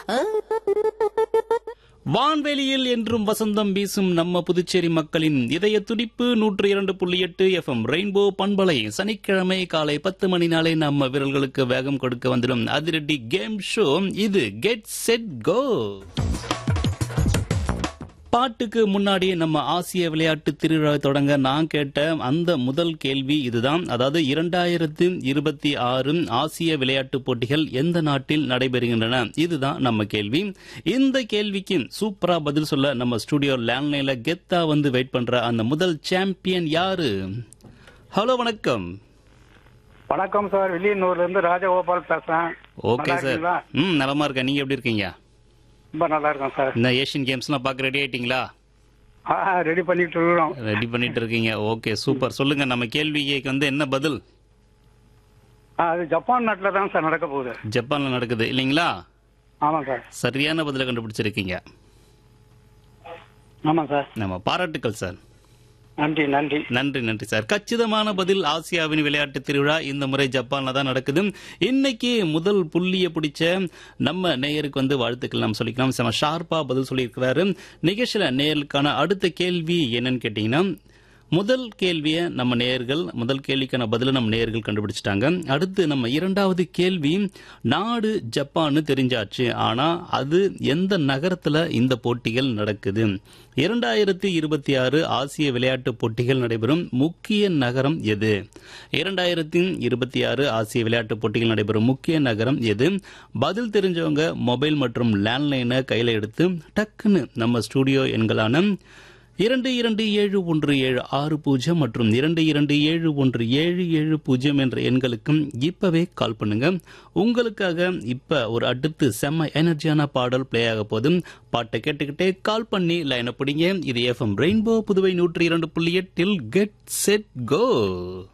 வான்வெளியில் என்றும் வசந்தம் வீசும் நம்ம புதுச்சேரி மக்களின் இதய துடிப்பு நூற்று இரண்டு புள்ளி எட்டு எஃப்எம் ரெயின்போ பண்பலை சனிக்கிழமை காலை பத்து மணி நாளே நம்ம வீரர்களுக்கு வேகம் கொடுக்க வந்துடும் அதிரடி கேம் ஷோ இது கெட் செட் கோ பாட்டுக்கு முன்னாடி நம்ம ஆசிய விளையாட்டு திருவிழா தொடங்க நான் கேட்ட அந்த முதல் கேள்வி இதுதான் அதாவது இரண்டாயிரத்து இருபத்தி ஆறு ஆசிய விளையாட்டு போட்டிகள் எந்த நாட்டில் நடைபெறுகின்றன இதுதான் நம்ம கேள்வி இந்த கேள்விக்கு சூப்பரா பதில் சொல்ல நம்ம ஸ்டுடியோ லேண்ட்லைன்ல கெத்தா வந்து வெயிட் பண்ற அந்த முதல் சாம்பியன் யாரு ஹலோ வணக்கம் வணக்கம் சார் வில்லியனூர்ல இருந்து ராஜகோபால் பேசுறேன் ஓகே நல்லா சார் இருக்கீங்களா? ம் நலமா இருக்கேன் நீங்க எப்படி இருக்கீங்க ரொம்ப நல்லா இருக்கேன் சார் இந்த ஏஷியன் கேம்ஸ்லாம் பார்க்க ரெடி ஆயிட்டீங்களா ஆ ரெடி பண்ணிட்டு இருக்கிறோம் ரெடி பண்ணிட்டு இருக்கீங்க ஓகே சூப்பர் சொல்லுங்க நம்ம கேள்விக்கு வந்து என்ன பதில் ஆ, அது ஜப்பான் நாட்டில் தான் சார் நடக்க போகுது ஜப்பான்ல நடக்குது இல்லைங்களா ஆமாம் சார் சரியான பதில கண்டுபிடிச்சிருக்கீங்க ஆமாம் சார் நம்ம பாராட்டுக்கள் சார் நன்றி நன்றி நன்றி நன்றி சார் கச்சிதமான பதில் ஆசியாவின் விளையாட்டு திருவிழா இந்த முறை ஜப்பான்ல தான் நடக்குது இன்னைக்கு முதல் புள்ளிய பிடிச்ச நம்ம நேயருக்கு வந்து வாழ்த்துக்கள் நம்ம சொல்லிக்கலாம் செம ஷார்ப்பா பதில் சொல்லியிருக்கிறாரு நிகழ்ச்சியில நேயருக்கான அடுத்த கேள்வி என்னன்னு கேட்டீங்கன்னா முதல் கேள்வியை நம்ம நேயர்கள் முதல் கேள்விக்கான பதிலை நம்ம நேயர்கள் கண்டுபிடிச்சிட்டாங்க அடுத்து நம்ம இரண்டாவது கேள்வி நாடு ஜப்பான்னு தெரிஞ்சாச்சு ஆனா அது எந்த நகரத்துல இந்த போட்டிகள் நடக்குது இரண்டாயிரத்தி இருபத்தி ஆறு ஆசிய விளையாட்டு போட்டிகள் நடைபெறும் முக்கிய நகரம் எது இரண்டாயிரத்தி இருபத்தி ஆறு ஆசிய விளையாட்டு போட்டிகள் நடைபெறும் முக்கிய நகரம் எது பதில் தெரிஞ்சவங்க மொபைல் மற்றும் லேண்ட்லைனை கையில எடுத்து டக்குன்னு நம்ம ஸ்டூடியோ எண்களான இரண்டு இரண்டு ஏழு ஒன்று ஏழு ஆறு பூஜ்ஜியம் மற்றும் இரண்டு இரண்டு ஏழு ஒன்று ஏழு ஏழு பூஜ்ஜியம் என்ற எண்களுக்கும் இப்பவே கால் பண்ணுங்க உங்களுக்காக இப்ப ஒரு அடுத்து செம்ம எனர்ஜியான பாடல் பிளே ஆக போதும் பாட்டை கேட்டுக்கிட்டே கால் பண்ணி லைனை பிடிங்க இது எஃப்எம் ரெயின்போ புதுவை நூற்றி இரண்டு புள்ளி எட்டில் கெட் செட் கோ